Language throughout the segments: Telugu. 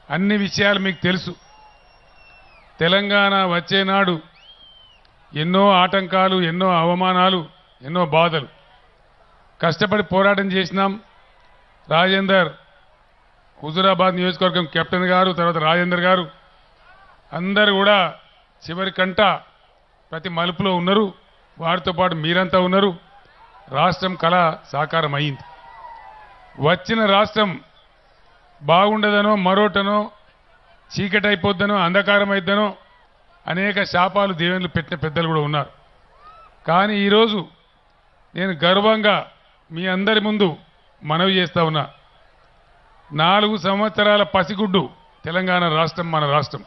అన్ని విషయాలు మీకు తెలుసు తెలంగాణ వచ్చే నాడు ఎన్నో ఆటంకాలు ఎన్నో అవమానాలు ఎన్నో బాధలు కష్టపడి పోరాటం చేసినాం రాజేందర్ హుజురాబాద్ నియోజకవర్గం కెప్టెన్ గారు తర్వాత రాజేందర్ గారు అందరు కూడా చివరి కంట ప్రతి మలుపులో ఉన్నారు వారితో పాటు మీరంతా ఉన్నారు రాష్ట్రం కళ సాకారం అయింది వచ్చిన రాష్ట్రం బాగుండదనో మరోటనో చీకటి అయిపోద్దనో అంధకారం అయిద్దనో అనేక శాపాలు దీవెనలు పెట్టిన పెద్దలు కూడా ఉన్నారు కానీ ఈరోజు నేను గర్వంగా మీ అందరి ముందు మనవి చేస్తా ఉన్నా నాలుగు సంవత్సరాల పసిగుడ్డు తెలంగాణ రాష్ట్రం మన రాష్ట్రం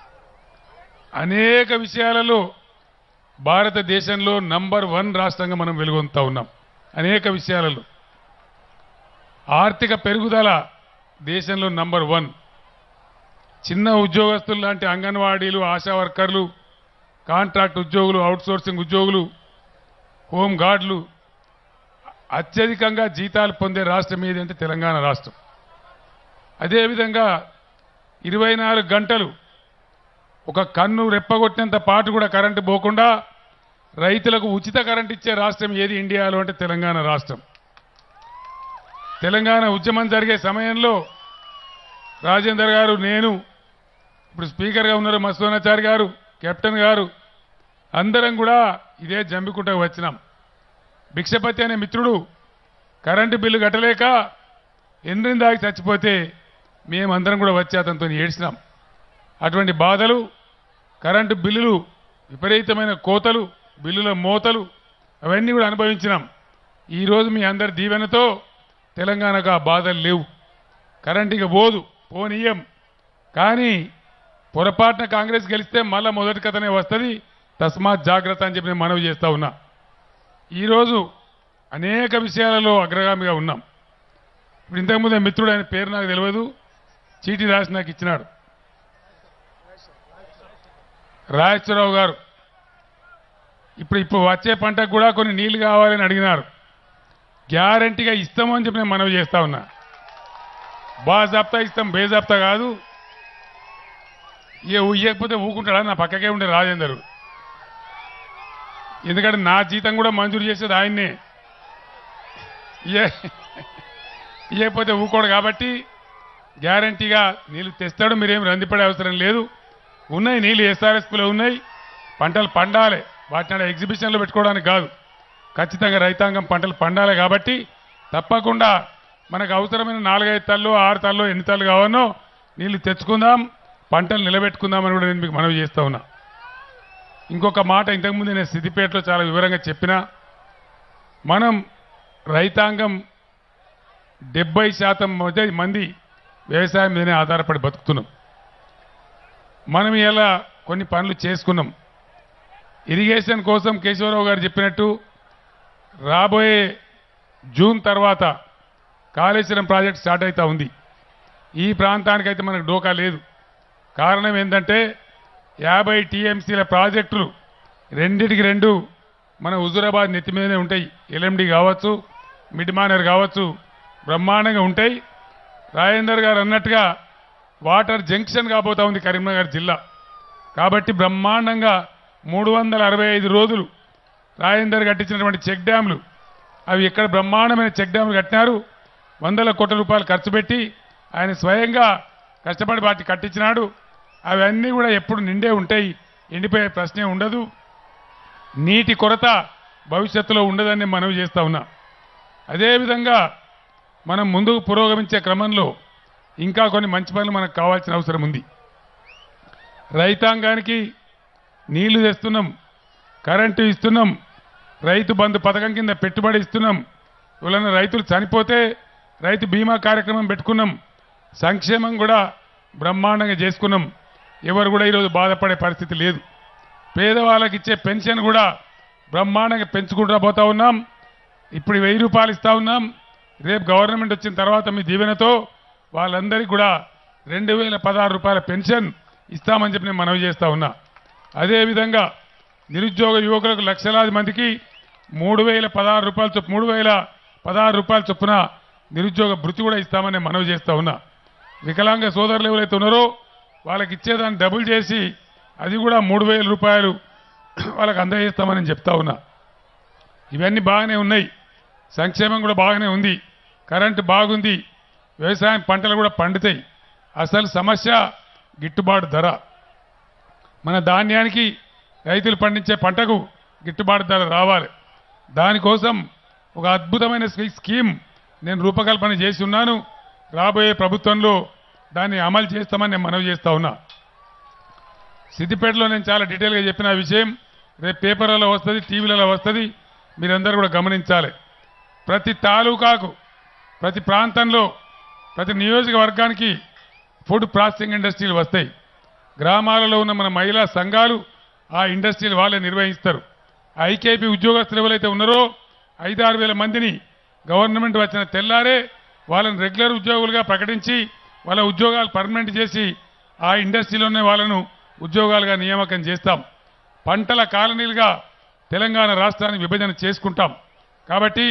అనేక విషయాలలో భారతదేశంలో నంబర్ వన్ రాష్ట్రంగా మనం వెలుగొందుతా ఉన్నాం అనేక విషయాలలో ఆర్థిక పెరుగుదల దేశంలో నంబర్ వన్ చిన్న ఉద్యోగస్తులు లాంటి అంగన్వాడీలు ఆశా వర్కర్లు కాంట్రాక్ట్ ఉద్యోగులు అవుట్సోర్సింగ్ ఉద్యోగులు హోమ్ గార్డులు అత్యధికంగా జీతాలు పొందే రాష్ట్రం ఏది అంటే తెలంగాణ రాష్ట్రం అదేవిధంగా ఇరవై నాలుగు గంటలు ఒక కన్ను రెప్పగొట్టినంత పాటు కూడా కరెంటు పోకుండా రైతులకు ఉచిత కరెంట్ ఇచ్చే రాష్ట్రం ఏది ఇండియాలో అంటే తెలంగాణ రాష్ట్రం తెలంగాణ ఉద్యమం జరిగే సమయంలో రాజేందర్ గారు నేను ఇప్పుడు స్పీకర్గా ఉన్నారు మస్తోనాచారి గారు కెప్టెన్ గారు అందరం కూడా ఇదే జంబికుంటకు వచ్చినాం భిక్షపతి అనే మిత్రుడు కరెంటు బిల్లు కట్టలేక ఎండ్రిని దాగి చచ్చిపోతే మేమందరం కూడా వచ్చి అతనితో ఏడ్చినాం అటువంటి బాధలు కరెంటు బిల్లులు విపరీతమైన కోతలు బిల్లుల మోతలు అవన్నీ కూడా అనుభవించినాం ఈరోజు మీ అందరి దీవెనతో తెలంగాణకు ఆ బాధలు లేవు కరెంట్ ఇక పోదు పోనీయం కానీ పొరపాటున కాంగ్రెస్ గెలిస్తే మళ్ళా మొదటి కథనే వస్తుంది తస్మాత్ జాగ్రత్త అని చెప్పి నేను మనవి చేస్తా ఉన్నా ఈరోజు అనేక విషయాలలో అగ్రగామిగా ఉన్నాం ఇప్పుడు ఇంతకుముందే మిత్రుడు ఆయన పేరు నాకు తెలియదు చీటీ రాసి నాకు ఇచ్చినాడు రాజేశ్వరరావు గారు ఇప్పుడు ఇప్పుడు వచ్చే పంటకు కూడా కొన్ని నీళ్లు కావాలని అడిగినారు గ్యారంటీగా ఇస్తామని చెప్పి నేను మనవి చేస్తా ఉన్నా బాజాప్తా ఇస్తాం బేజాప్తా కాదు ఇక ఇవ్వకపోతే ఊకుంటాడా నా పక్కకే ఉండే రాజేందరు ఎందుకంటే నా జీతం కూడా మంజూరు చేసేది ఆయన్నే ఇయ్య- ఇవ్వకపోతే ఊకోడు కాబట్టి గ్యారంటీగా నీళ్లు తెస్తాడు మీరేం రందిపడే అవసరం లేదు ఉన్నాయి నీళ్లు ఎస్ఆర్ఎస్పీలో ఉన్నాయి పంటలు పండాలి వాటిని ఎగ్జిబిషన్లో పెట్టుకోవడానికి కాదు ఖచ్చితంగా రైతాంగం పంటలు పండాలి కాబట్టి తప్పకుండా మనకు అవసరమైన నాలుగైదు తల్లు ఆరు తల్లు ఎన్ని తల్లు కావాలనో నీళ్లు తెచ్చుకుందాం పంటలు నిలబెట్టుకుందామని కూడా నేను మీకు మనవి చేస్తా ఉన్నా ఇంకొక మాట ఇంతకుముందు నేను సిద్దిపేటలో చాలా వివరంగా చెప్పిన మనం రైతాంగం డెబ్బై శాతం మంది- మంది వ్యవసాయం మీదనే ఆధారపడి బతుకుతున్నాం మనం ఇలా కొన్ని పనులు చేసుకున్నాం ఇరిగేషన్ కోసం కేశవరావు గారు చెప్పినట్టు రాబోయే జూన్ తర్వాత కాళేశ్వరం ప్రాజెక్ట్ స్టార్ట్ అవుతా ఉంది ఈ ప్రాంతానికైతే మనకు డోకా లేదు కారణం ఏంటంటే యాభై టీఎంసీల ప్రాజెక్టులు రెండిటికి రెండు మన హుజూరాబాద్ నెత్తి మీదనే ఉంటాయి ఎల్ఎండి కావచ్చు మిడ్ మానర్ కావచ్చు బ్రహ్మాండంగా ఉంటాయి రాజేందర్ గారు అన్నట్టుగా వాటర్ జంక్షన్ కాబోతా ఉంది కరీంనగర్ జిల్లా కాబట్టి బ్రహ్మాండంగా మూడు వందల అరవై ఐదు రోజులు రాజేందర్ కట్టించినటువంటి చెక్ డ్యాంలు అవి ఇక్కడ బ్రహ్మాండమైన చెక్ డ్యాంలు కట్టినారు వందల కోట్ల రూపాయలు ఖర్చు పెట్టి ఆయన స్వయంగా కష్టపడి వాటి కట్టించినాడు అవన్నీ కూడా ఎప్పుడు నిండే ఉంటాయి ఎండిపోయే ప్రశ్నే ఉండదు నీటి కొరత భవిష్యత్తులో ఉండదని మనవి చేస్తా ఉన్నా అదేవిధంగా మనం ముందుకు పురోగమించే క్రమంలో ఇంకా కొన్ని మంచి పనులు మనకు కావాల్సిన అవసరం ఉంది రైతాంగానికి నీళ్లు తెస్తున్నాం కరెంటు ఇస్తున్నాం రైతు బంధు పథకం కింద పెట్టుబడి ఇస్తున్నాం ఎవరైనా రైతులు చనిపోతే రైతు బీమా కార్యక్రమం పెట్టుకున్నాం సంక్షేమం కూడా బ్రహ్మాండంగా చేసుకున్నాం ఎవరు కూడా ఈరోజు బాధపడే పరిస్థితి లేదు పేదవాళ్ళకి ఇచ్చే పెన్షన్ కూడా బ్రహ్మాండంగా పెంచుకుంటూ పోతా ఉన్నాం ఇప్పుడు వెయ్యి రూపాయలు ఇస్తా ఉన్నాం రేపు గవర్నమెంట్ వచ్చిన తర్వాత మీ దీవెనతో వాళ్ళందరికీ కూడా రెండు వేల పదహారు రూపాయల పెన్షన్ ఇస్తామని చెప్పి నేను మనవి చేస్తా ఉన్నా అదేవిధంగా నిరుద్యోగ యువకులకు లక్షలాది మందికి మూడు వేల పదహారు రూపాయల చొప్పు మూడు వేల పదహారు రూపాయల చొప్పున నిరుద్యోగ భృతి కూడా ఇస్తామని నేను మనవి చేస్తా ఉన్నా వికలాంగ సోదరులు ఎవరైతే ఉన్నారో వాళ్ళకి ఇచ్చేదాన్ని డబుల్ చేసి అది కూడా మూడు వేల రూపాయలు వాళ్ళకి అందజేస్తామని చెప్తా ఉన్నా ఇవన్నీ బాగానే ఉన్నాయి సంక్షేమం కూడా బాగానే ఉంది కరెంటు బాగుంది వ్యవసాయం పంటలు కూడా పండుతాయి అసలు సమస్య గిట్టుబాటు ధర మన ధాన్యానికి రైతులు పండించే పంటకు గిట్టుబాటు ధర రావాలి దానికోసం ఒక అద్భుతమైన స్కీ- స్కీమ్ నేను రూపకల్పన చేసి ఉన్నాను రాబోయే ప్రభుత్వంలో దాన్ని అమలు చేస్తామని నేను మనవి చేస్తా ఉన్నా సిద్దిపేటలో నేను చాలా డీటెయిల్గా చెప్పిన ఆ విషయం రేపు పేపర్లలో వస్తుంది టీవీలలో వస్తుంది మీరందరూ కూడా గమనించాలి ప్రతి తాలూకాకు ప్రతి ప్రాంతంలో ప్రతి నియోజకవర్గానికి ఫుడ్ ప్రాసెసింగ్ ఇండస్ట్రీలు వస్తాయి గ్రామాలలో ఉన్న మన మహిళా సంఘాలు ఆ ఇండస్ట్రీలు వాళ్ళే నిర్వహిస్తారు ఐకేపీ ఉద్యోగస్తులు ఎవరైతే ఉన్నారో ఐదారు వేల మందిని గవర్నమెంట్ వచ్చిన తెల్లారే వాళ్ళని రెగ్యులర్ ఉద్యోగులుగా ప్రకటించి వాళ్ళ ఉద్యోగాలు పర్మనెంట్ చేసి ఆ ఇండస్ట్రీలోనే వాళ్ళను ఉద్యోగాలుగా నియామకం చేస్తాం పంటల కాలనీలుగా తెలంగాణ రాష్ట్రాన్ని విభజన చేసుకుంటాం కాబట్టి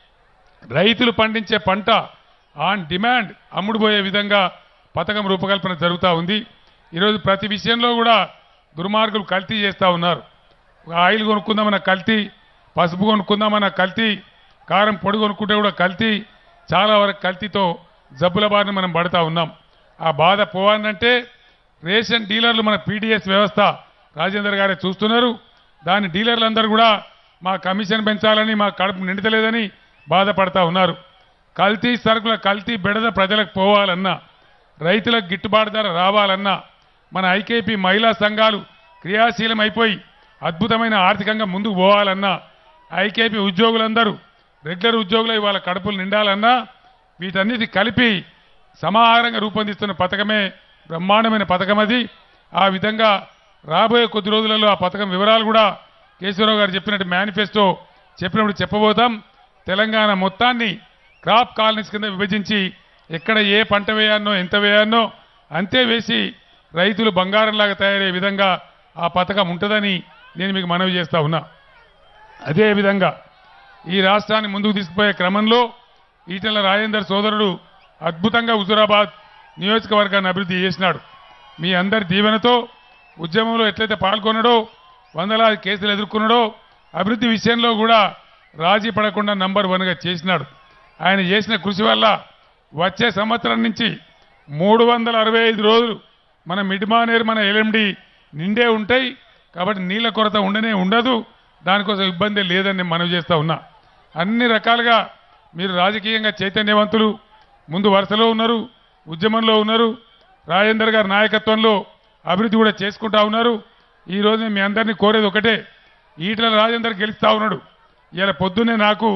రైతులు పండించే పంట ఆన్ డిమాండ్ అమ్ముడుపోయే విధంగా పథకం రూపకల్పన జరుగుతూ ఉంది ఈరోజు ప్రతి విషయంలో కూడా దుర్మార్గులు కల్తీ చేస్తూ ఉన్నారు ఒక ఆయిల్ కొనుక్కుందామన్న కల్తీ పసుపు కొనుక్కుందామన్న కల్తీ కారం పొడి కొనుక్కుంటే కూడా కల్తీ చాలా వరకు కల్తీతో జబ్బుల బారిన మనం పడతా ఉన్నాం ఆ బాధ పోవాలంటే రేషన్ డీలర్లు మన పీడిఎస్ వ్యవస్థ రాజేందర్ గారే చూస్తున్నారు దాని డీలర్లందరూ కూడా మా కమిషన్ పెంచాలని మా కడుపు నిండతలేదని బాధపడతా ఉన్నారు కల్తీ సరుకుల కల్తీ బెడద ప్రజలకు పోవాలన్నా రైతులకు గిట్టుబాటు ధర రావాలన్నా మన ఐకేపీ మహిళా సంఘాలు క్రియాశీలం అయిపోయి అద్భుతమైన ఆర్థికంగా ముందుకు పోవాలన్నా ఐకేపీ ఉద్యోగులందరూ రెగ్యులర్ ఉద్యోగులు ఇవాళ కడుపులు నిండాలన్నా వీటన్నిటి కలిపి సమాహారంగా రూపొందిస్తున్న పథకమే బ్రహ్మాండమైన పథకం అది ఆ విధంగా రాబోయే కొద్ది రోజులలో ఆ పథకం వివరాలు కూడా కేశవరావు గారు చెప్పినట్టు మేనిఫెస్టో చెప్పినప్పుడు చెప్పబోతాం తెలంగాణ మొత్తాన్ని క్రాప్ కాలనీస్ కింద విభజించి ఎక్కడ ఏ పంట వేయాలనో ఎంత వేయాలనో అంతే వేసి రైతులు బంగారంలాగా తయారయ్యే విధంగా ఆ పథకం ఉంటుందని నేను మీకు మనవి చేస్తా ఉన్నా అదేవిధంగా ఈ రాష్ట్రాన్ని ముందుకు తీసుకుపోయే క్రమంలో ఈటెల రాజేందర్ సోదరుడు అద్భుతంగా హుజురాబాద్ నియోజకవర్గాన్ని అభివృద్ధి చేసినాడు మీ అందరి దీవెనతో ఉద్యమంలో ఎట్లయితే పాల్గొన్నాడో వందలాది కేసులు ఎదుర్కొన్నాడో అభివృద్ధి విషయంలో కూడా రాజీ పడకుండా నంబర్ వన్గా చేసినాడు ఆయన చేసిన కృషి వల్ల వచ్చే సంవత్సరం నుంచి మూడు వందల అరవై ఐదు రోజులు మన మిడ్మానేరు మన ఎల్ఎండి నిండే ఉంటాయి కాబట్టి నీళ్ళ కొరత ఉండనే ఉండదు దానికోసం ఇబ్బంది లేదని నేను మనవి చేస్తా ఉన్నా అన్ని రకాలుగా మీరు రాజకీయంగా చైతన్యవంతులు ముందు వరుసలో ఉన్నారు ఉద్యమంలో ఉన్నారు రాజేందర్ గారి నాయకత్వంలో అభివృద్ధి కూడా చేసుకుంటా ఉన్నారు ఈ రోజు నేను మీ అందరినీ కోరేది ఒకటే ఈటల రాజేందర్ గెలుస్తా ఉన్నాడు ఇలా పొద్దున్నే నాకు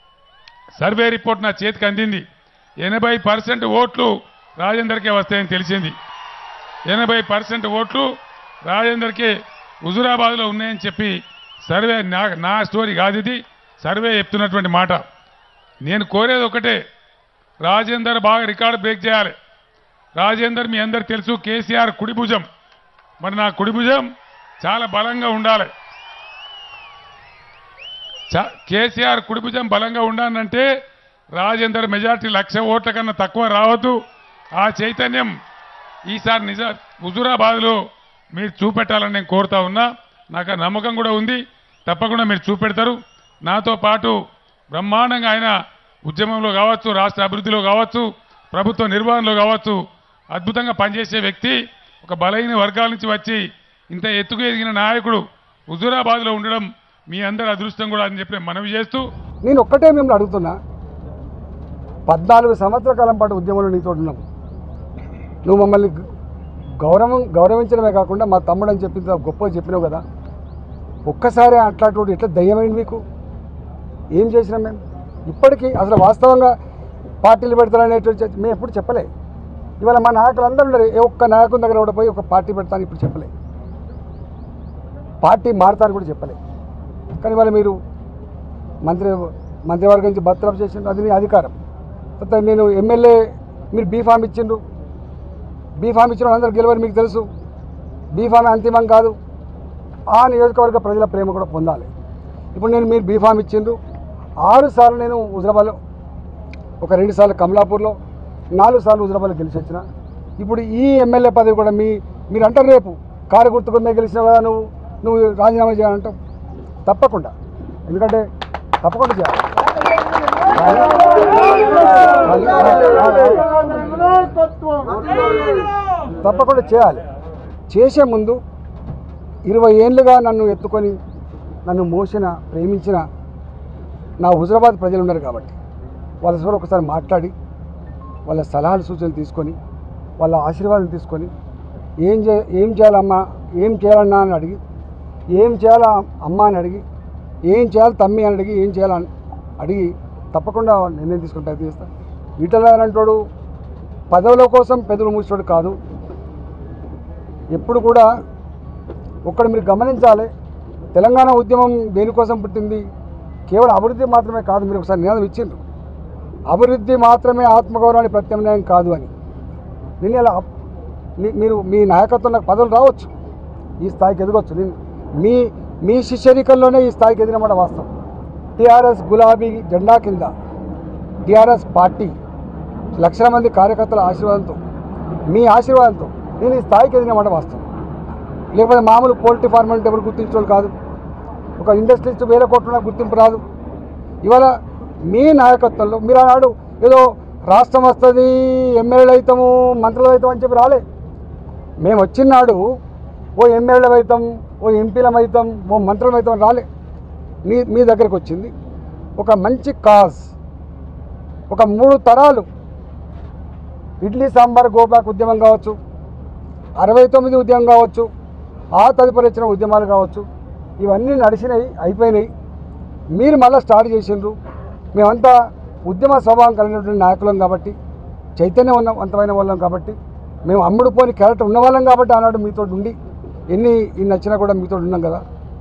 సర్వే రిపోర్ట్ నా చేతికి అందింది ఎనభై పర్సెంట్ ఓట్లు రాజేందర్కే వస్తాయని తెలిసింది ఎనభై పర్సెంట్ ఓట్లు రాజేందర్కే హుజురాబాద్లో ఉన్నాయని చెప్పి సర్వే నా నా స్టోరీ కాదు ఇది సర్వే చెప్తున్నటువంటి మాట నేను కోరేది ఒకటే రాజేందర్ బాగా రికార్డు బ్రేక్ చేయాలి రాజేందర్ మీ అందరు తెలుసు కేసీఆర్ కుడి భుజం మరి నా కుడి భుజం చాలా బలంగా ఉండాలి చ- కేసీఆర్ కుడి భుజం బలంగా ఉండాలంటే రాజేందర్ మెజార్టీ లక్ష ఓట్ల కన్నా తక్కువ రావద్దు ఆ చైతన్యం ఈసారి నిజ హుజురాబాద్లో మీరు చూపెట్టాలని నేను కోరుతా ఉన్నా నాకు ఆ నమ్మకం కూడా ఉంది తప్పకుండా మీరు చూపెడతారు నాతో పాటు బ్రహ్మాండంగా ఆయన ఉద్యమంలో కావచ్చు రాష్ట్ర అభివృద్ధిలో కావచ్చు ప్రభుత్వ నిర్వహణలో కావచ్చు అద్భుతంగా పనిచేసే వ్యక్తి ఒక బలహీన వర్గాల నుంచి వచ్చి ఇంత ఎత్తుకు ఎదిగిన నాయకుడు హుజురాబాద్లో ఉండడం మీ అందరి అదృష్టం కూడా అని చెప్పి నేను మనవి చేస్తూ నేను ఒక్కటే మిమ్మల్ని అడుగుతున్నా పద్నాలుగు సంవత్సరాల కాలం పాటు ఉద్యమంలో నీతో ఉన్నాం నువ్వు మమ్మల్ని గ- గౌరవం గౌరవించడమే కాకుండా మా తమ్ముడు అని చెప్పి గొప్ప చెప్పినావు కదా ఒక్కసారి అట్లాంటి ఎట్లా దయ్యమైంది మీకు ఏం చేసినాం మేము ఇప్పటికీ అసలు వాస్తవంగా పార్టీలు పెడతారనేటువంటి చర్చ- మేము ఎప్పుడు చెప్పలే ఇవాళ మా నాయకులు అందరూ ఉన్నారు ఏ ఒక్క నాయకుని దగ్గర కూడా పోయి ఒక పార్టీ పెడతాను ఇప్పుడు చెప్పలే పార్టీ మారుతాను కూడా చెప్పలే కానీ ఇవాళ మీరు మంత్రి మంత్రివర్గం నుంచి బర్తరఫ్ చేసిండ్రు అది మీ అధికారం తర్వాత నేను ఎమ్మెల్యే మీరు బీ ఫామ్ ఇచ్చిండ్రు బీ ఫామ్ ఇచ్చిన అందరు గెలవని మీకు తెలుసు బీ ఫామ్ అంతిమం కాదు ఆ నియోజకవర్గ ప్రజల ప్రేమ కూడా పొందాలి ఇప్పుడు నేను మీరు బీ ఫామ్ ఇచ్చిండ్రు ఆరు సార్లు నేను హుజరాబాద్లో ఒక రెండు సార్లు కమలాపూర్లో నాలుగు సార్లు హుజరాబాద్లో గెలిచి వచ్చిన ఇప్పుడు ఈ ఎమ్మెల్యే పదవి కూడా మీ మీరు అంటారు రేపు కారు గుర్తుకునే గెలిచినావు కదా నువ్వు నువ్వు రాజీనామా చేయాలంటావు తప్పకుండా ఎందుకంటే తప్పకుండా చేయాలి తప్పకుండా చేయాలి చేసే ముందు ఇరవై ఏళ్ళుగా నన్ను ఎత్తుకొని నన్ను మోసిన ప్రేమించిన నా హుజరాబాద్ ప్రజలు ఉన్నారు కాబట్టి వాళ్ళ సార్ ఒకసారి మాట్లాడి వాళ్ళ సలహాలు సూచనలు తీసుకొని వాళ్ళ ఆశీర్వాదం తీసుకొని ఏం చే ఏం చేయాలమ్మా ఏం చేయాలన్నా అని అడిగి ఏం చేయాలా అమ్మ అని అడిగి ఏం చేయాలి తమ్మి అని అడిగి ఏం చేయాలని అడిగి తప్పకుండా నిర్ణయం తీసుకుని ప్రయత్నం చేస్తాను ఈటల అంటాడు పదవుల కోసం పెదవులు మూసేవాడు కాదు ఎప్పుడు కూడా ఒక్కడ మీరు గమనించాలి తెలంగాణ ఉద్యమం దేనికోసం పుట్టింది కేవలం అభివృద్ధి మాత్రమే కాదు మీరు ఒకసారి నినాదం ఇచ్చిండ్రు అభివృద్ధి మాత్రమే ఆత్మగౌరవానికి ప్రత్యామ్నాయం కాదు అని నేను ఇలా అప్- మీ- మీరు మీ నాయకత్వం నాకు పదవులు రావచ్చు ఈ స్థాయికి ఎదగొచ్చు నేను మీ మీ శిష్యరికంలోనే ఈ స్థాయికి ఎదిగినమాట వాస్తవం టీఆర్ఎస్ గులాబీ జెండా కింద టీఆర్ఎస్ పార్టీ లక్షల మంది కార్యకర్తల ఆశీర్వాదంతో మీ ఆశీర్వాదంతో నేను ఈ స్థాయికి ఎదిగినమాట వాస్తవం లేకపోతే మామూలు పోల్ట్రీ ఫార్మాలిటీ ఎవరు గుర్తించడం కాదు ఒక ఇండస్ట్రీస్ట్ వేల కోట్ల గుర్తింపు రాదు ఇవాళ మీ నాయకత్వంలో మీరు ఆనాడు ఏదో రాష్ట్రం వస్తుంది ఎమ్మెల్యేలు అవుతాము మంత్రులు అవుతాం అని చెప్పి రాలే మేము వచ్చినాడు ఓ ఎమ్మెల్యేలు అవుతాం ఓ ఎంపీలం అవుతాం ఓ మంత్రులం అవుతాం అని రాలే మీ మీ దగ్గరకు వచ్చింది ఒక మంచి కాజ్ ఒక మూడు తరాలు ఇడ్లీ సాంబార్ గోబ్యాక్ ఉద్యమం కావచ్చు అరవై తొమ్మిది ఉద్యమం కావచ్చు ఆ తదుపరి వచ్చిన ఉద్యమాలు కావచ్చు ఇవన్నీ నడిచినాయి అయిపోయినాయి మీరు మళ్ళీ స్టార్ట్ చేసిండ్రు మేమంతా ఉద్యమ స్వభావం కలిగినటువంటి నాయకులం కాబట్టి చైతన్యవంతమైన వాళ్ళం కాబట్టి మేము అమ్ముడు పోని క్యారెక్టర్ ఉన్న వాళ్ళం కాబట్టి ఆనాడు మీతో ఉండి ఎన్ని ఇన్ని వచ్చినా కూడా మీతో ఉన్నాం కదా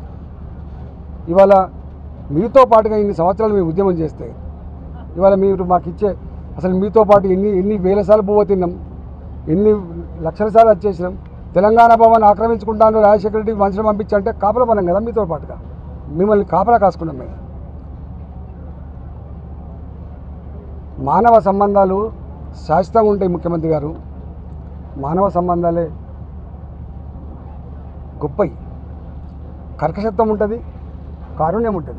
ఇవాళ మీతో పాటుగా ఇన్ని సంవత్సరాలు మేము ఉద్యమం చేస్తే ఇవాళ మీరు మాకు ఇచ్చే అసలు మీతో పాటు ఎన్ని ఎన్ని వేల సార్లు పువ్వు తిన్నాం ఎన్ని లక్షల సార్లు వచ్చేసినాం తెలంగాణ భవన్ ఆక్రమించుకుంటాను రాజశేఖర రెడ్డి మనుషులు పంపించంటే కాపలా పనం కదా మీతో పాటుగా మిమ్మల్ని కాపలా కాసుకున్నాం మేము మానవ సంబంధాలు శాశ్వతంగా ఉంటాయి ముఖ్యమంత్రి గారు మానవ సంబంధాలే గొప్పయి కర్కశత్వం ఉంటుంది కారుణ్యం ఉంటుంది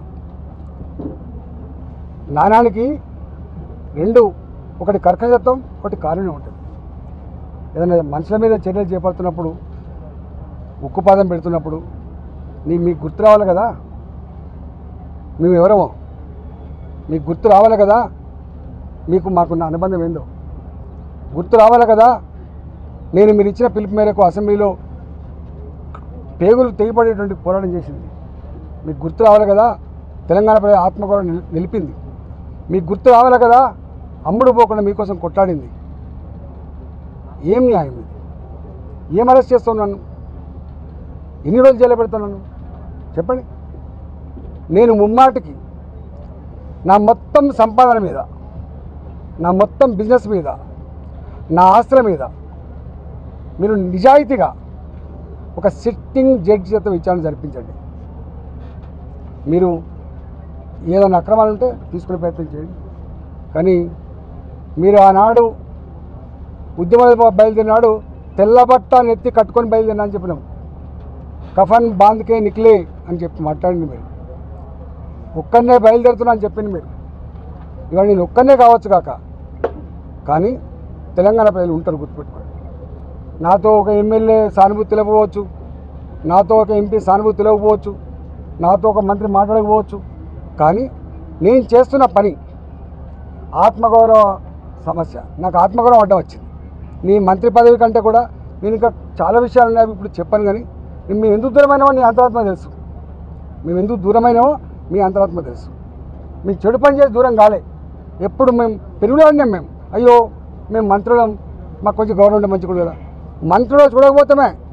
నాణానికి రెండు ఒకటి కర్కశత్వం ఒకటి కారుణ్యం ఉంటుంది ఏదైనా మనుషుల మీద చర్యలు చేపడుతున్నప్పుడు ఉక్కుపాదం పెడుతున్నప్పుడు నీ మీకు గుర్తు రావాలి కదా మేము ఎవరమో మీకు గుర్తు రావాలి కదా మీకు మాకున్న అనుబంధం ఏందో గుర్తు రావాలి కదా నేను మీరు ఇచ్చిన పిలుపు మేరకు అసెంబ్లీలో పేగులు తెగిపడేటువంటి పోరాటం చేసింది మీకు గుర్తు రావాలి కదా తెలంగాణ ప్రజల ఆత్మగౌరవం నిల్- నిలిపింది మీకు గుర్తు రావాలి కదా అమ్ముడు పోకుండా మీకోసం కొట్లాడింది ఏం న్యాయం ఇది ఏం అరెస్ట్ చేస్తావు నన్ను ఎన్ని రోజులు జైలు పెడతాను చెప్పండి నేను ముమ్మాటికి నా మొత్తం సంపాదన మీద నా మొత్తం బిజినెస్ మీద నా ఆస్తుల మీద మీరు నిజాయితీగా ఒక సిట్టింగ్ జడ్జి చేత విచారణ జరిపించండి మీరు ఏదైనా అక్రమాలు ఉంటే తీసుకునే ప్రయత్నం చేయండి కానీ మీరు ఆనాడు ఉద్యమ బయలుదేరినాడు తెల్లబట్ట నెత్తి కట్టుకొని బయలుదేరినా అని చెప్పినాం కఫన్ బాంద్కే నిక్లే అని చెప్పి మాట్లాడింది మీరు ఒక్కనే బయలుదేరుతున్నా అని చెప్పింది మీరు ఇవాళ నేను ఒక్కనే కావచ్చు కాక కానీ తెలంగాణ ప్రజలు ఉంటారు గుర్తుపెట్టుకోండి నాతో ఒక ఎమ్మెల్యే సానుభూతి తెలియకపోవచ్చు నాతో ఒక ఎంపీ సానుభూతి తెలియకపోవచ్చు నాతో ఒక మంత్రి మాట్లాడకపోవచ్చు కానీ నేను చేస్తున్న పని ఆత్మగౌరవ సమస్య నాకు ఆత్మగౌరవం అడ్డం వచ్చింది నీ మంత్రి పదవి కంటే కూడా నేను ఇంకా చాలా విషయాలు ఉన్నాయి ఇప్పుడు చెప్పాను కానీ మేము ఎందుకు దూరమైనామో నీ అంతరాత్మ తెలుసు మేము ఎందుకు దూరమైనామో మీ అంతరాత్మ తెలుసు మీకు చెడు పని చేసి దూరం కాలే ఎప్పుడు మేము పెరుగులాడినాం మేము అయ్యో మేము మంత్రులం మాకు కొంచెం గవర్నమెంట్ మంచి కూడా కదా మంత్రులు చూడకపోతామే